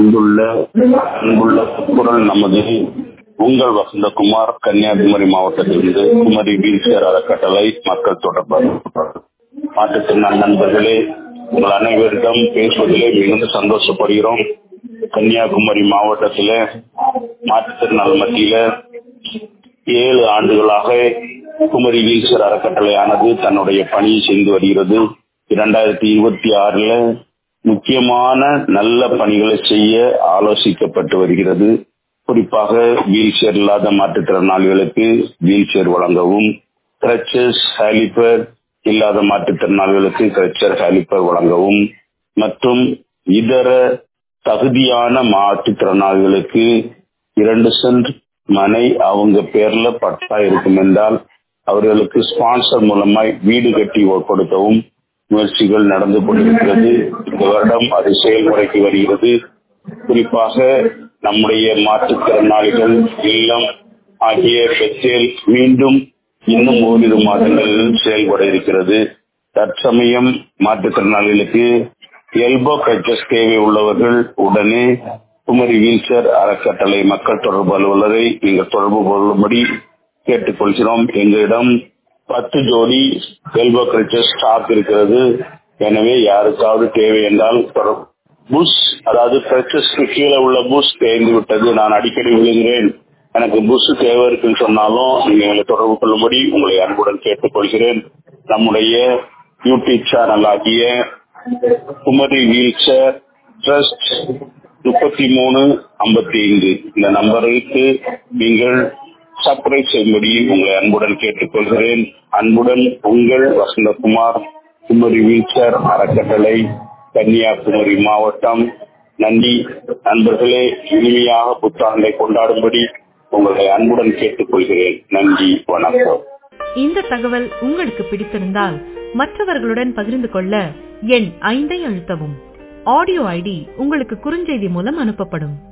இங்குள்ள அன்புள்ள குரல் நமது உங்கள் வசந்தகுமார் கன்னியாகுமரி மாவட்டத்திலிருந்து குமரி வீல்சேர் அறக்கட்டளை மக்கள் தொடர்பாளர் மாற்றுத்திறனாளி நண்பர்களே உங்கள் அனைவரிடம் பேசுவதிலே மிகுந்த சந்தோஷப்படுகிறோம் கன்னியாகுமரி மாவட்டத்தில மாற்றுத்திறனாளி மத்தியில ஏழு ஆண்டுகளாக குமரி வீல்சர் அறக்கட்டளையானது தன்னுடைய பணியை செய்து வருகிறது இரண்டாயிரத்தி இருபத்தி ஆறுல முக்கியமான நல்ல பணிகளை செய்ய ஆலோசிக்கப்பட்டு வருகிறது குறிப்பாக வீல் சேர் இல்லாத மாற்றுத்திறனாளிகளுக்கு வீல் சேர் வழங்கவும் கிரச்சஸ் ஹாலிபர் இல்லாத மாற்றுத்திறனாளிகளுக்கு கிரச்சர் ஹாலிபர் வழங்கவும் மற்றும் இதர தகுதியான மாற்றுத்திறனாளிகளுக்கு இரண்டு சென்ட் மனை அவங்க பேர்ல பட்டா இருக்கும் என்றால் அவர்களுக்கு ஸ்பான்சர் மூலமாய் வீடு கட்டி கொடுக்கவும் முயற்சிகள் நடந்து கொண்டிருக்கிறது இந்த வருடம் அது செயல்முறைக்கு வருகிறது குறிப்பாக நம்முடைய மாற்றுத்திறனாளிகள் இல்லம் ஆகிய பெற்றேல் மீண்டும் இன்னும் ஓரிரு மாதங்களில் செயல்பட இருக்கிறது தற்சமயம் மாற்றுத்திறனாளிகளுக்கு எல்போ கச்சஸ் தேவை உள்ளவர்கள் உடனே குமரி வீல்சேர் அறக்கட்டளை மக்கள் தொடர்பு அலுவலரை நீங்கள் தொடர்பு கொள்ளும்படி கேட்டுக்கொள்கிறோம் எங்களிடம் பத்து ஜோடி எல்போ கிரச்சஸ் ஸ்டாக் இருக்கிறது எனவே யாருக்காவது தேவை என்றால் புஷ் அதாவது கிரச்சஸ்க்கு கீழே உள்ள புஷ் தேர்ந்து விட்டது நான் அடிக்கடி விழுகிறேன் எனக்கு புஷ் தேவை இருக்குன்னு சொன்னாலும் நீங்க எங்களை தொடர்பு கொள்ளும்படி உங்களை அன்புடன் கேட்டுக்கொள்கிறேன் நம்முடைய யூடியூப் சேனல் ஆகிய குமரி வீல் சேர் ட்ரஸ்ட் முப்பத்தி மூணு ஐம்பத்தி ஐந்து இந்த நம்பருக்கு நீங்கள் சப்ஸ்கிரைப் செய்யும்படி உங்களை அன்புடன் கேட்டுக்கொள்கிறேன் அன்புடன் உங்கள் வசந்தகுமார் குமரி வீல்சேர் அறக்கட்டளை கன்னியாகுமரி மாவட்டம் நன்றி நண்பர்களே இனிமையாக புத்தாண்டை கொண்டாடும்படி உங்களை அன்புடன் கேட்டுக்கொள்கிறேன் நன்றி வணக்கம் இந்த தகவல் உங்களுக்கு பிடித்திருந்தால் மற்றவர்களுடன் பகிர்ந்து கொள்ள எண் ஐந்தை அழுத்தவும் ஆடியோ ஐடி உங்களுக்கு குறுஞ்செய்தி மூலம் அனுப்பப்படும்